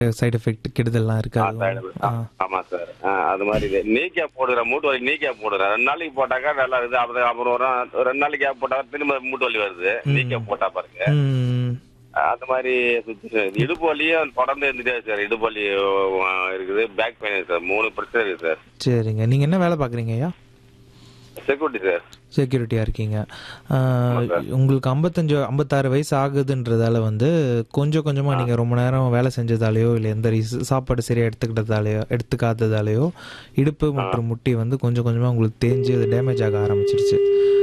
Side effect கெடுதல்லாம் ஆ, இருக்காது side effect. ஆ, ஆமா sir ஆ, அது மாதிரி இது நீ கேப் போடுறேன் மூட்டு வலி நீ கேப் போடுறேன் ரெண்டு நாளைக்கு போட்டாக்கா நல்லா இருக்குது அப்புறம் அப்புறம் ஒரு நாள் ரெண்டு நாளைக்கு கேப் போட்டா திரும்ப மூட்டு வலி வருது நீ கேப் போட்டா பாருங்க ம் அந்த மாதிரி சுத்தி இடுப்பு வலியும் தொடர்ந்து இருந்துட்டே இருக்கு சார் இடுப்பு வலி ஆ, இருக்குது பேக் பெயின் இருக்கு சார் மூணு பிரச்சனை இருக்கு சார் சரிங்க நீங்கள் என்ன வேலை பார்க்குறீங்க ஐயா செக்யூரிட்டி சார் செக்யூரிட்டியாக இருக்கீங்க ஆஹ், உங்களுக்கு ஐம்பத்தஞ்சு ஐம்பத்தாறு வயசு ஆகுதுன்றதால வந்து கொஞ்சம் கொஞ்சமாக நீங்கள் ரொம்ப நேரம் வேலை செஞ்சதாலேயோ இல்லை எந்த ரீச- சாப்பாடு சரியாக எடுத்துக்கிட்டதாலேயோ எடுத்துக்காததாலேயோ இடுப்பு மற்றும் முட்டி வந்து கொஞ்சம் கொஞ்சமாக உங்களுக்கு தேஞ்சு அது டேமேஜ் ஆக ஆரம்பிச்சிருச்சு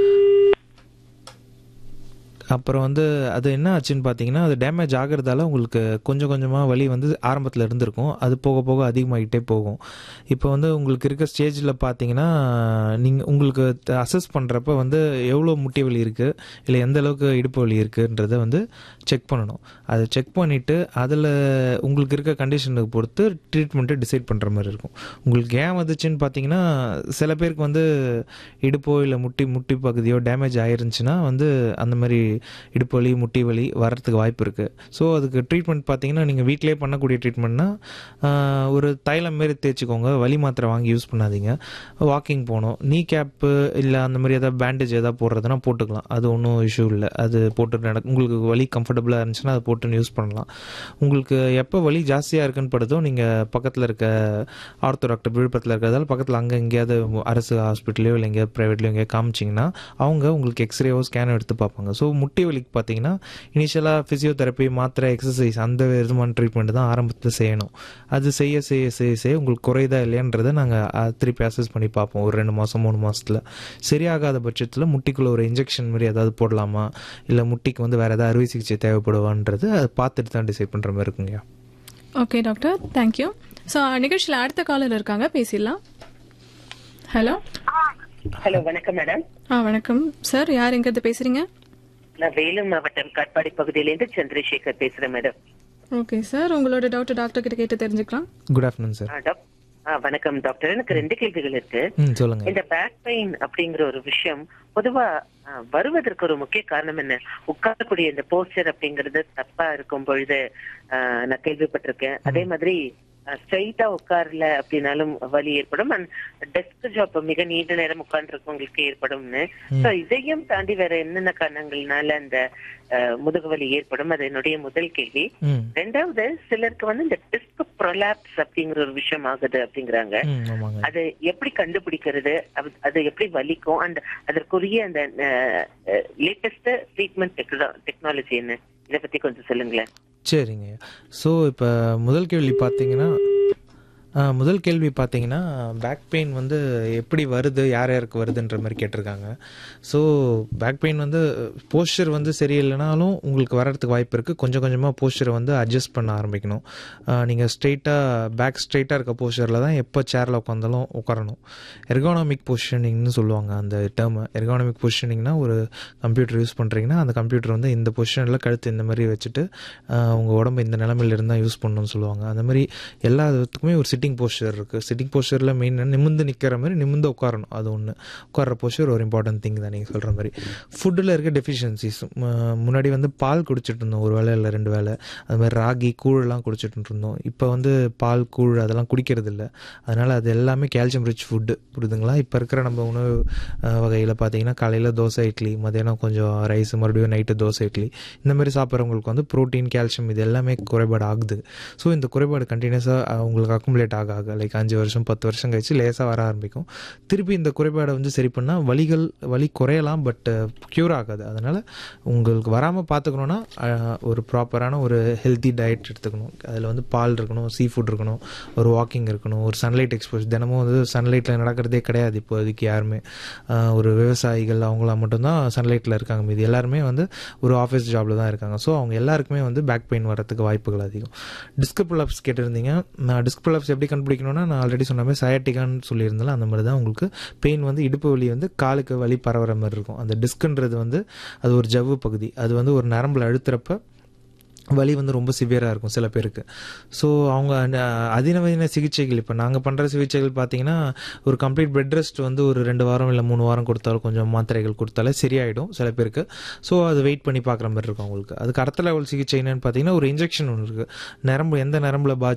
அப்புறம் வந்து அது என்ன ஆச்சுன்னு பார்த்தீங்கன்னா அது டேமேஜ் ஆகிறதால உங்களுக்கு கொஞ்சம் கொஞ்சமாக வலி வந்து ஆரம்பத்தில் இருந்திருக்கும் அது போக போக அதிகமாகிட்டே போகும் இப்போ வந்து உங்களுக்கு இருக்க ஸ்டேஜில் பார்த்தீங்கன்னா நீங்கள் உங்களுக்கு அசஸ் பண்ணுறப்ப வந்து எவ்வளோ முட்டி வலி இருக்குது இல்லை எந்த அளவுக்கு இடுப்பு வலி இருக்குன்றத வந்து செக் பண்ணணும் அதை செக் பண்ணிவிட்டு அதில் உங்களுக்கு இருக்க கண்டிஷனுக்கு பொறுத்து ட்ரீட்மெண்ட்டை டிசைட் பண்ணுற மாதிரி இருக்கும் உங்களுக்கு ஏன் வந்துச்சுன்னு பார்த்தீங்கன்னா சில பேருக்கு வந்து இடுப்போ இல்லை முட்டி முட்டி பகுதியோ டேமேஜ் ஆயிருந்துச்சுன்னா வந்து அந்த மாதிரி இடுப்பு வலி முட்டி வலி வர்றதுக்கு வாய்ப்பு இருக்குது ஸோ அதுக்கு ட்ரீட்மெண்ட் பார்த்தீங்கன்னா நீங்கள் வீட்டிலே பண்ணக்கூடிய ட்ரீட்மெண்ட்னா ஒரு தைலம் மாரி தேய்ச்சிக்கோங்க வலி மாத்திரை வாங்கி யூஸ் பண்ணாதீங்க வாக்கிங் போகணும் நீ கேப்பு இல்லை அந்த மாதிரி ஏதாவது பேண்டேஜ் ஏதாவது போடுறதுனா போட்டுக்கலாம் அது ஒன்றும் இஷ்யூ இல்லை அது போட்டு நட உங்களுக்கு வலி கம்ஃபர்டபுளாக இருந்துச்சுன்னா அதை போட்டுன்னு யூஸ் பண்ணலாம் உங்களுக்கு எப்போ வலி ஜாஸ்தியாக இருக்குன்னு படுதோ நீங்கள் பக்கத்தில் இருக்க ஆர்த்தோ டாக்டர் விழுப்புரத்தில் இருக்கிறதால பக்கத்தில் அங்கே எங்கேயாவது அரசு ஹாஸ்பிட்டலையோ இல்லை எங்கேயாவது ப்ரைவேட்லையோ எங்கேயாவது காமிச்சிங்கன்னா அவங்க உங்களுக்கு எக்ஸ்ரேவோ ஸ்கேனோ எடுத்து பார்ப்பாங்க ஸோ முட்டி வலிக்கு பார்த்தீங்கன்னா இனிஷியலாக ஃபிசியோதெரப்பி மாத்திரை எக்ஸசைஸ் அந்த விதமான ட்ரீட்மெண்ட் தான் ஆரம்பத்தில் செய்யணும் அது செய்ய செய்ய செய்ய செய்ய உங்களுக்கு குறையுதா இல்லையான்றதை நாங்கள் திருப்பி அசஸ் பண்ணி பார்ப்போம் ஒரு ரெண்டு மாதம் மூணு மாதத்தில் சரியாகாத பட்சத்தில் முட்டிக்குள்ள ஒரு இன்ஜெக்ஷன் மாதிரி ஏதாவது போடலாமா இல்லை முட்டிக்கு வந்து வேறு ஏதாவது அறுவை சிகிச்சை தேவைப்படுவான்றது அதை பார்த்துட்டு தான் டிசைட் பண்ணுற மாதிரி இருக்குங்கய்யா ஓகே டாக்டர் தேங்க்யூ ஸோ நிகழ்ச்சியில் அடுத்த காலர் இருக்காங்க பேசிடலாம் ஹலோ ஹலோ வணக்கம் மேடம் ஆ வணக்கம் சார் யார் எங்கிறது பேசுறீங்க நான் வேலூர் மாவட்டம் காட்பாடி பகுதியிலேருந்து சந்திரசேகர் பேசுறேன் மேடம் ஓகே சார் உங்களோட டவுட் டாக்டர் கிட்ட கேட்டு தெரிஞ்சுக்கலாம் குட் ஆஃப்டர்நூன் சார் ஆ, டாக்- ஆ, வணக்கம் டாக்டர் எனக்கு ரெண்டு கேள்விகள் இருக்கு ம் சொல்லுங்கள் இந்த பேக் பெயின் அப்படிங்கிற ஒரு விஷயம் பொதுவா ஆ, வருவதற்கு ஒரு முக்கிய காரணம் என்ன உட்காரக்கூடிய இந்த போஸ்டர் அப்படிங்கறது தப்பா இருக்கும் பொழுது ஆ, நான் கேள்விப்பட்டிருக்கேன் அதே மாதிரி ஸ்ட்ரைட்டா உட்காரல அப்படின்னாலும் வலி ஏற்படும் அண்ட் டெஸ்க் ஜாப் மிக நீண்ட நேரம் உட்கார்ந்துருக்கவங்களுக்கு ஏற்படும்னு So, இதையும் தாண்டி வேற என்னென்ன காரணங்கள்னால அந்த ஆ, முதுகு வலி ஏற்படும் அது என்னுடைய முதல் கேள்வி ம் ரெண்டாவது சிலருக்கு வந்து இந்த டிஸ்க் ப்ரொலாப்ஸ் அப்படிங்கிற ஒரு விஷயம் ஆகுது அப்படிங்கிறாங்க ம் ஆமாங்க அது எப்படி கண்டுபிடிக்கிறது அது- அது எப்படி வலிக்கும் அண்ட் அதற்குரிய அந்த லேட்டஸ்ட் ட்ரீட்மெண்ட் டெக்னாலஜி என்ன இதை பத்தி கொஞ்சம் சொல்லுங்களேன் சரிங்க ஸோ இப்போ முதல் கேள்வி பார்த்தீங்கன்னா ஆ, முதல் கேள்வி பார்த்தீங்கன்னா பேக் பெயின் வந்து எப்படி வருது யார் யாருக்கு வருதுன்ற மாதிரி கேட்டிருக்காங்க ஸோ பேக் பெயின் வந்து போஸ்டர் வந்து சரியில்லைனாலும் உங்களுக்கு வர்றதுக்கு வாய்ப்பு இருக்குது கொஞ்சம் கொஞ்சமாக போஸ்டரை வந்து அட்ஜஸ்ட் பண்ண ஆரம்பிக்கணும் நீங்கள் ஸ்ட்ரெயிட்டாக பேக் ஸ்ட்ரெயிட்டாக இருக்க போஸ்டரில் தான் எப்போ சேரில் உட்காந்தாலும் உட்காரணும் எர்கானாமிக் பொசிஷனிங்னு சொல்லுவாங்க அந்த டேர்மை எர்கானாமிக் பொசிஷனிங்னா ஒரு கம்ப்யூட்டர் யூஸ் பண்ணுறீங்கன்னா அந்த கம்ப்யூட்டர் வந்து இந்த பொசிஷனில் கழுத்து இந்த மாதிரி வச்சுட்டு உங்கள் உடம்பு இந்த நிலமையில இருந்தால் யூஸ் பண்ணணும்னு சொல்லுவாங்க அந்த மாதிரி எல்லா இதுக்குமே ஒரு சிட்டிங் போஸ்டர் இருக்குது சிட்டிங் போஸ்டரில் மெயின் நிமிந்து நிற்கிற மாதிரி நிமிந்து உட்காரணும் அது ஒன்று உட்கார்ற போஸ்டர் ஒரு இம்பார்ட்டன்ட் திங் தான் நீங்கள் சொல்கிற மாதிரி ஃபுட்டில் இருக்க டெஃபிஷியன்சிஸ் முன்னாடி வந்து பால் குடிச்சிட்டு இருந்தோம் ஒரு வேளை இல்லை ரெண்டு வேளை அது மாதிரி ராகி கூழெல்லாம் குடிச்சிட்டு இருந்தோம் இப்போ வந்து பால் கூழ் அதெல்லாம் குடிக்கிறது இல்லை அதனால் அது எல்லாமே கால்சியம் ரிச் ஃபுட்டு புரியுதுங்களா இப்போ இருக்கிற நம்ம உணவு வகையில் பார்த்தீங்கன்னா காலையில் தோசை இட்லி மதியானம் கொஞ்சம் ரைஸ் மறுபடியும் நைட்டு தோசை இட்லி இந்த மாதிரி சாப்பிட்றவங்களுக்கு வந்து ப்ரோட்டீன் கால்சியம் இது எல்லாமே குறைபாடு ஆகுது ஸோ இந்த குறைபாடு கண்டினியூஸாக உங்களுக்கு அக்குமுலேட் ஆக ஆக லைக் அஞ்சு வருஷம் பத்து வருஷம் கழிச்சு லேசாக வர ஆரம்பிக்கும் திருப்பி இந்த குறைபாடை வந்து சரி பண்ணால் வலிகள் வலி குறையலாம் பட் க்யூர் ஆகாது அதனால் உங்களுக்கு வராமல் பார்த்துக்கணுன்னா அஹ், ஒரு ப்ராப்பரான ஒரு ஹெல்த்தி டயட் எடுத்துக்கணும் அதில் வந்து பால் இருக்கணும் சீ ஃபுட் இருக்கணும் ஒரு வாக்கிங் இருக்கணும் ஒரு சன்லைட் எக்ஸ்போஸ் தினமும் வந்து சன்லைட்டில் நடக்கிறதே கிடையாது இப்போதைக்கு யாருமே அஹ், ஒரு விவசாயிகள் அவங்களாம் மட்டும்தான் சன்லைட்டில் இருக்காங்க மீதி எல்லாருமே வந்து ஒரு ஆஃபீஸ் ஜாபில் தான் இருக்காங்க ஸோ அவங்க எல்லாருக்குமே வந்து பேக் பெயின் வரதுக்கு வாய்ப்புகள் அதிகம் டிஸ்க் புல்லப்ஸ் கேட்டிருந்தீங்க நான் டிஸ்க் புல்லப்ஸ் எப்படி கண்டுபிடிக்கணும்னா நான் ஆல்ரெடி சொன்ன மாதிரி சயாட்டிகான்னு சொல்லியிருந்தேன் அந்த மாதிரி தான் உங்களுக்கு பெயின் வந்து இடுப்பு வலி வந்து காலுக்கு வலி பரவுற மாதிரி இருக்கும் அந்த டிஸ்க்ன்றது வந்து அது ஒரு ஜவ்வு பகுதி அது வந்து ஒரு நரம்பில் அழுத்துறப்ப வலி வந்து ரொம்ப சிவியராக இருக்கும் சில பேருக்கு ஸோ அவங்க அந்த அதிநவீன சிகிச்சைகள் இப்போ நாங்கள் பண்ணுற சிகிச்சைகள் பார்த்தீங்கன்னா ஒரு கம்ப்ளீட் பெட் ரெஸ்ட் வந்து ஒரு ரெண்டு வாரம் இல்லை மூணு வாரம் கொடுத்தாலும் கொஞ்சம் மாத்திரைகள் கொடுத்தாலே சரியாயிடும் சில பேருக்கு ஸோ அது வெயிட் பண்ணி பார்க்குற மாதிரி இருக்கும் அவங்களுக்கு அதுக்கு அடுத்த லெவல் சிகிச்சை என்னன்னு பார்த்தீங்கன்னா ஒரு இன்ஜெக்ஷன் ஒன்று இருக்குது நரம்பு எந்த நரம்பில் பாதிச்சு